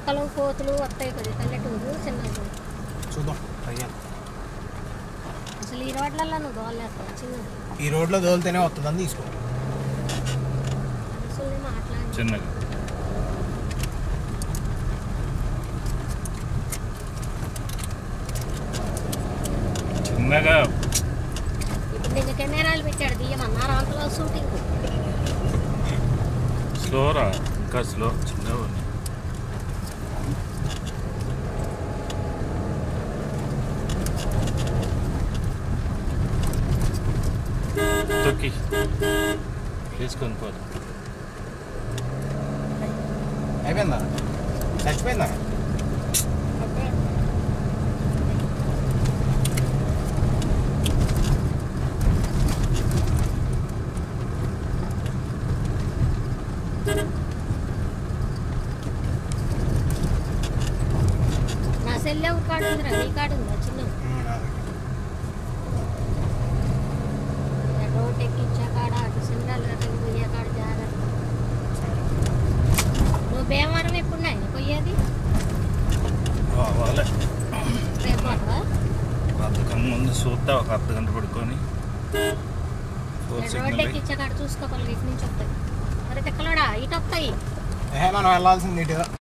కుక్కలు కోతులు వస్తాయి కొద్ది పల్లెటూరు చిన్నది చూద్దాం అయ్యా అసలు ఈ రోడ్లలో నువ్వు దోలేస్తావు చిన్నది ఈ రోడ్లో తోలితేనే వస్తుందని తీసుకో అసలు మాట్లాడి చిన్నగా చిన్నగా ఇప్పుడు నీకు కెమెరాలు పెట్టాడు దియ్యమన్నారు అంతలో షూటింగ్ స్లోరా ఇంకా స్లో చిన్నగా ఉంది తొక్కి తీసుకొని పోదు అయిపోయిందా చచ్చిపోయిందా నా సెల్ ఎవరి కాడు ఉందిరా నీ కాడు ఉందా చిన్న ఉమ్, అదే. రోడ్ ఎక్కించా కాడ అటు సింగాలు అటు పోయే కాడ జాగ్రత్త నువ్వు భీమవరం ఎప్పుడు నాయన పోయేది వాళ్ళే రేపు పోతావా? అంతకన్నా ముందు చూద్దా ఒక అర్ధ గంట పడుకొని ఫోర్ రోడ్ సిగ్నల్ ఎక్కించా కాడ చూసుకోవాలి ఇటు నుంచి వస్తాయి మరి తిక్కలోడా ఇటు వస్తాయి ఏ మనం వెళ్ళాల్సింది ఇటుగా